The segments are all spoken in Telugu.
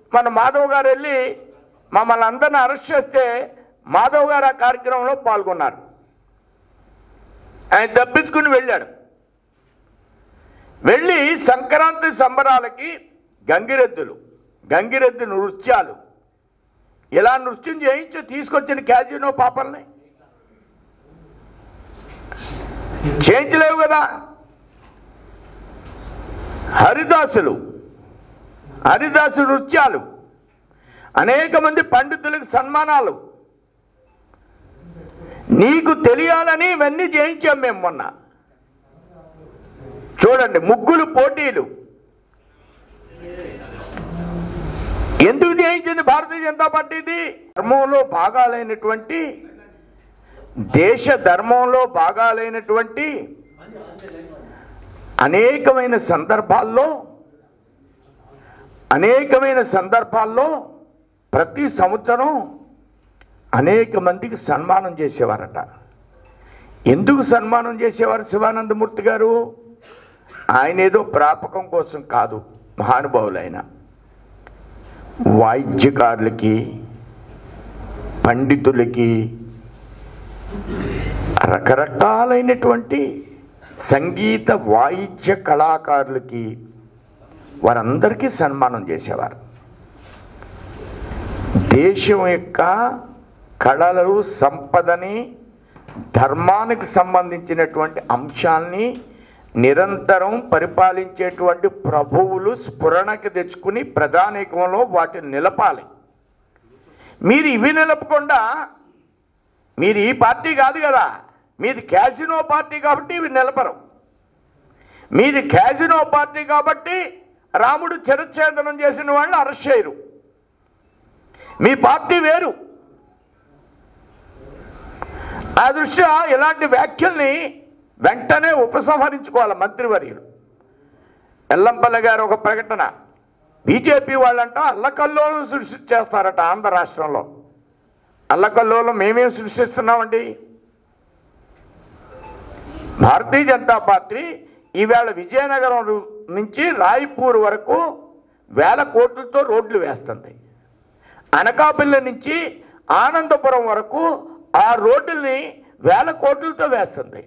మన మాధవ్ గారు వెళ్ళి మమ్మల్ని అందరిని అరెస్ట్ చేస్తే మాధవ్ గారు ఆ కార్యక్రమంలో పాల్గొన్నారు ఆయన తప్పించుకుని వెళ్ళాడు వెళ్ళి సంక్రాంతి సంబరాలకి గంగిరెద్దులు గంగిరెద్దు నృత్యాలు ఇలా నృత్యం చేయించి తీసుకొచ్చిన క్యాజినో పాపల్ని చేయించలేవు కదా హరిదాసులు హరిదాసు నృత్యాలు అనేక మంది పండితులకు సన్మానాలు నీకు తెలియాలని ఇవన్నీ చేయించాం మేము మొన్న చూడండి ముగ్గులు పోటీలు ఎందుకు చేయించింది భారతీయ జనతా పార్టీది ధర్మంలో భాగాలైనటువంటి దేశ ధర్మంలో భాగాలైనటువంటి అనేకమైన సందర్భాల్లో అనేకమైన సందర్భాల్లో ప్రతి సంవత్సరం అనేక మందికి సన్మానం చేసేవారట ఎందుకు సన్మానం చేసేవారు శివానందమూర్తి గారు ఆయన ఏదో ప్రాపకం కోసం కాదు మహానుభావులైన వాయిద్యకారులకి పండితులకి రకరకాలైనటువంటి సంగీత వాయిద్య కళాకారులకి వారందరికీ సన్మానం చేసేవారు దేశం యొక్క కళలు సంపదని ధర్మానికి సంబంధించినటువంటి అంశాల్ని నిరంతరం పరిపాలించేటువంటి ప్రభువులు స్ఫురణకి తెచ్చుకుని ప్రధానికంలో వాటిని నిలపాలి మీరు ఇవి నిలపకుండా మీరు ఈ పార్టీ కాదు కదా మీది క్యాసినో పార్టీ కాబట్టి ఇవి నిలపరు మీది క్యాసినో పార్టీ కాబట్టి రాముడు చిరచ్ఛేదనం చేసిన వాళ్ళు అరెస్ట్ చేయరు మీ పార్టీ వేరు ఆ దృష్ట్యా ఇలాంటి వ్యాఖ్యల్ని వెంటనే ఉపసంహరించుకోవాలి మంత్రివర్యులు ఎల్లంపల్లి గారు ఒక ప్రకటన బీజేపీ వాళ్ళంట అల్లకల్లోలం సృష్టించేస్తారట ఆంధ్ర రాష్ట్రంలో అల్లకల్లోలం మేమేం సృష్టిస్తున్నామండి భారతీయ జనతా పార్టీ ఈవేళ విజయనగరం రు- నుంచి రాయ్పూర్ వరకు వేల కోట్లతో రోడ్లు వేస్తుంది అనకాపల్లి నుంచి ఆనందపురం వరకు ఆ రోడ్డుల్ని వేల కోట్లతో వేస్తుంది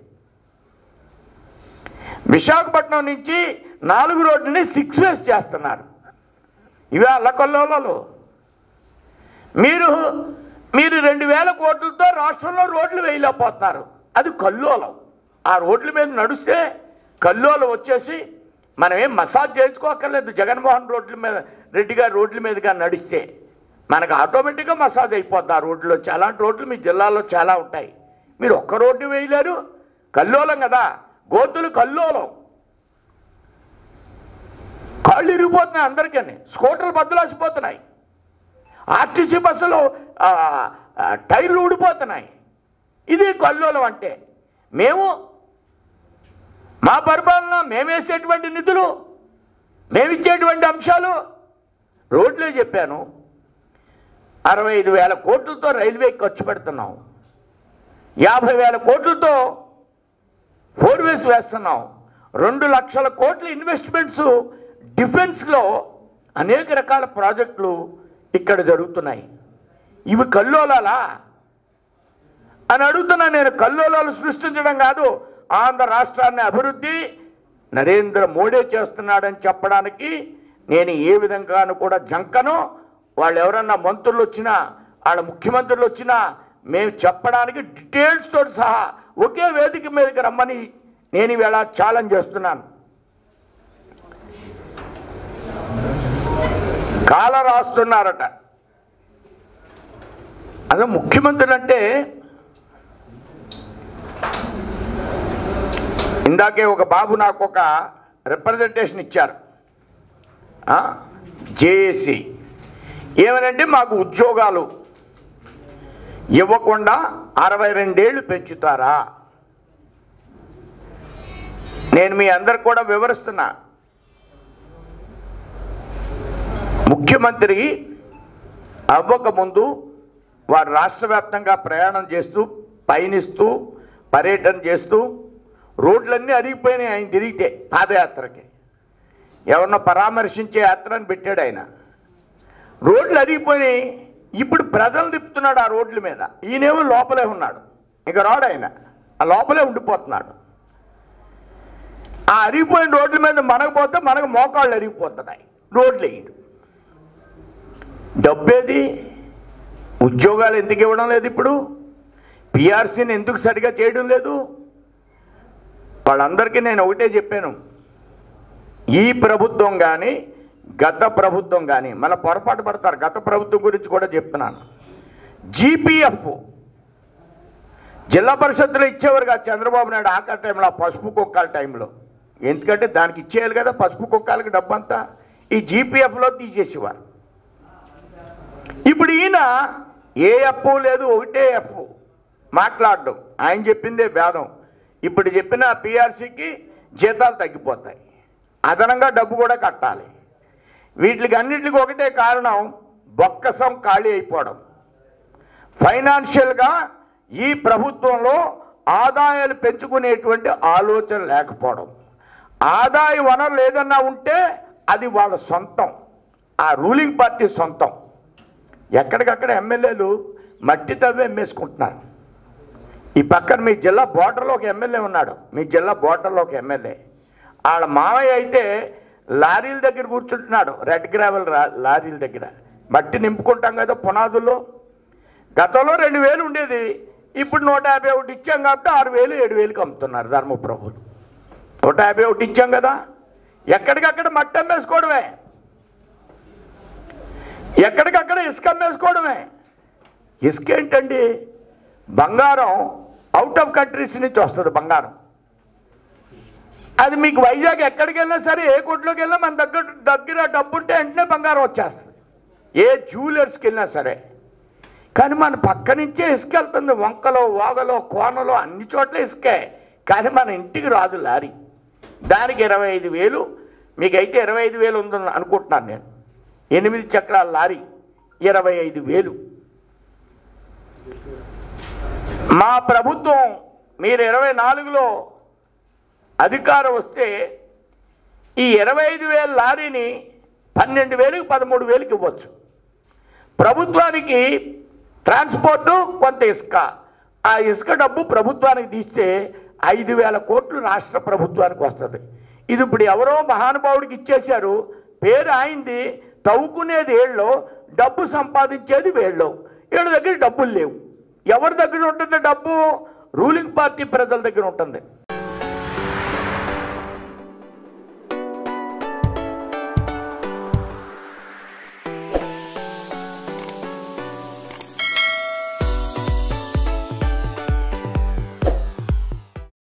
విశాఖపట్నం నుంచి నాలుగు రోడ్లని సిక్స్ వేస్ చేస్తున్నారు ఇవే అల్లకొల్లోలలో మీరు మీరు రెండు వేల కోట్లతో రాష్ట్రంలో రోడ్లు వేయలేకపోతున్నారు అది కల్లోలం ఆ రోడ్ల మీద నడిస్తే కల్లోలం వచ్చేసి మనం ఏం మసాజ్ చేయించుకోక్కర్లేదు జగన్మోహన్ రోడ్ల మీద రెడ్డి గారి రోడ్ల మీదుగా నడిస్తే మనకు ఆటోమేటిక్గా మసాజ్ అయిపోద్ది ఆ రోడ్లో అలాంటి రోడ్లు మీ జిల్లాలో చాలా ఉంటాయి మీరు ఒక్క రోడ్డు వేయలేరు కల్లోలం కదా గోతులు కల్లోలం కాళ్ళు ఇరిగిపోతున్నాయి అందరికీ స్కూటర్లు బద్దలాసిపోతున్నాయి ఆర్టీసీ బస్సులు ఆ, ఆ, టైర్లు ఊడిపోతున్నాయి ఇది కల్లోలం అంటే మేము మా పరిపాలన మేమేసేటువంటి నిధులు మేమిచ్చేటువంటి అంశాలు రోడ్లే చెప్పాను అరవై ఐదు వేల కోట్లతో రైల్వే ఖర్చు పెడుతున్నాం యాభై వేల కోట్లతో ఫోర్వేస్ వేస్తున్నాం రెండు లక్షల కోట్ల ఇన్వెస్ట్మెంట్స్ డిఫెన్స్లో అనేక రకాల ప్రాజెక్టులు ఇక్కడ జరుగుతున్నాయి ఇవి కల్లోలాలా అని అడుగుతున్నా నేను కల్లోలాలు సృష్టించడం కాదు ఆంధ్ర రాష్ట్రాన్ని అభివృద్ధి నరేంద్ర మోడీ చేస్తున్నాడని చెప్పడానికి నేను ఏ విధంగానూ కూడా జంకను వాళ్ళు ఎవరన్నా మంత్రులు వచ్చినా వాళ్ళ ముఖ్యమంత్రులు వచ్చినా మేము చెప్పడానికి డీటెయిల్స్ తోటి సహా ఒకే వేదిక మీదకి రమ్మని నేను ఈవేళ ఛాలెంజ్ చేస్తున్నాను కాల రాస్తున్నారట అసలు ముఖ్యమంత్రులు అంటే ఇందాకే ఒక బాబు నాకు ఒక రిప్రజెంటేషన్ ఇచ్చారు జేఏసీ ఏమనంటే మాకు ఉద్యోగాలు ఇవ్వకుండా అరవై రెండేళ్ళు పెంచుతారా నేను మీ అందరికి కూడా వివరిస్తున్నా ముఖ్యమంత్రి అవ్వకముందు వారు రాష్ట్ర వ్యాప్తంగా ప్రయాణం చేస్తూ పయనిస్తూ పర్యటన చేస్తూ రోడ్లన్నీ అరిగిపోయినాయి ఆయన తిరిగితే పాదయాత్రకి ఎవరినో పరామర్శించే యాత్రని పెట్టాడు ఆయన రోడ్లు అరిగిపోయి ఇప్పుడు ప్రజలు తిప్పుతున్నాడు ఆ రోడ్ల మీద ఈయనేమో లోపలే ఉన్నాడు ఇక రాడు ఆయన ఆ లోపలే ఉండిపోతున్నాడు ఆ అరిగిపోయిన రోడ్ల మీద మనకు పోతే మనకు మోకాళ్ళు అరిగిపోతున్నాయి రోడ్లు వేయడు డబ్బేది ఉద్యోగాలు ఎందుకు ఇవ్వడం లేదు ఇప్పుడు పిఆర్సీని ఎందుకు సరిగా చేయడం లేదు వాళ్ళందరికీ నేను ఒకటే చెప్పాను ఈ ప్రభుత్వం కానీ గత ప్రభుత్వం కానీ మళ్ళీ పొరపాటు పడతారు గత ప్రభుత్వం గురించి కూడా చెప్తున్నాను జీపీఎఫ్ జిల్లా పరిషత్తులో ఇచ్చేవారు కాదు చంద్రబాబు నాయుడు ఆఖరి టైంలో ఆ పసుపు కుక్కల టైంలో ఎందుకంటే దానికి ఇచ్చేయాలి కదా పసుపు కుక్కలకి డబ్బంతా ఈ జీపీఎఫ్లో తీసేసేవారు ఇప్పుడు ఈయన ఏ అప్పు లేదు ఒకటే ఎఫ్ మాట్లాడడం ఆయన చెప్పిందే భేదం ఇప్పుడు చెప్పిన పిఆర్సీకి జీతాలు తగ్గిపోతాయి అదనంగా డబ్బు కూడా కట్టాలి వీటికి అన్నిటికి ఒకటే కారణం బొక్కసం ఖాళీ అయిపోవడం ఫైనాన్షియల్గా ఈ ప్రభుత్వంలో ఆదాయాలు పెంచుకునేటువంటి ఆలోచన లేకపోవడం ఆదాయ వనరులు ఏదన్నా ఉంటే అది వాళ్ళ సొంతం ఆ రూలింగ్ పార్టీ సొంతం ఎక్కడికక్కడ ఎమ్మెల్యేలు మట్టి తవ్వి ఎమ్మేసుకుంటున్నారు ఈ పక్కన మీ జిల్లా బోర్డర్లో ఒక ఎమ్మెల్యే ఉన్నాడు మీ జిల్లా బోర్డర్లో ఒక ఎమ్మెల్యే వాళ్ళ మామయ్య అయితే లారీల దగ్గర కూర్చుంటున్నాడు రెడ్ గ్రావెల్ రా- లారీల దగ్గర మట్టి నింపుకుంటాం కదా పునాదుల్లో గతంలో రెండు వేలు ఉండేది ఇప్పుడు నూట యాభై ఒకటి ఇచ్చాం కాబట్టి ఆరు వేలు ఏడు వేలుకి అమ్ముతున్నారు ధర్మప్రభులు నూట యాభై ఒకటి ఇచ్చాం కదా ఎక్కడికక్కడ మట్టి అమ్మేసుకోవడమే ఎక్కడికక్కడ ఇసుక అమ్మేసుకోవడమే ఇసుక ఏంటండి బంగారం అవుట్ ఆఫ్ కంట్రీస్ నుంచి వస్తుంది బంగారం అది మీకు వైజాగ్ ఎక్కడికి వెళ్ళినా సరే ఏ కొట్లోకి వెళ్ళినా మన దగ్గర దగ్గర డబ్బు ఉంటే వెంటనే బంగారం వచ్చేస్తుంది ఏ జ్యువెలర్స్కి వెళ్ళినా సరే కానీ మన పక్క నుంచే ఇసుక వెళ్తుంది వంకలో వాగలో కోనలో అన్ని చోట్ల ఇసుకే కానీ మన ఇంటికి రాదు లారీ దానికి ఇరవై ఐదు వేలు మీకైతే ఇరవై ఐదు వేలు ఉందని అనుకుంటున్నాను నేను ఎనిమిది చక్రాల లారీ ఇరవై ఐదు వేలు మా ప్రభుత్వం మీరు ఇరవై నాలుగులో అధికారం వస్తే ఈ ఇరవై ఐదు వేల లారీని పన్నెండు వేలకు పదమూడు వేలకు ఇవ్వచ్చు ప్రభుత్వానికి ట్రాన్స్పోర్టు కొంత ఇసుక ఆ ఇసుక డబ్బు ప్రభుత్వానికి తీస్తే ఐదు వేల కోట్లు రాష్ట్ర ప్రభుత్వానికి వస్తుంది ఇది ఇప్పుడు ఎవరో మహానుభావుడికి ఇచ్చేశారు పేరు ఆయింది తవ్వుకునేది ఏళ్ళో డబ్బు సంపాదించేది వేళ్ళో వీళ్ళ దగ్గర డబ్బులు లేవు ఎవరి దగ్గర ఉంటుంది డబ్బు రూలింగ్ పార్టీ ప్రజల దగ్గర ఉంటుంది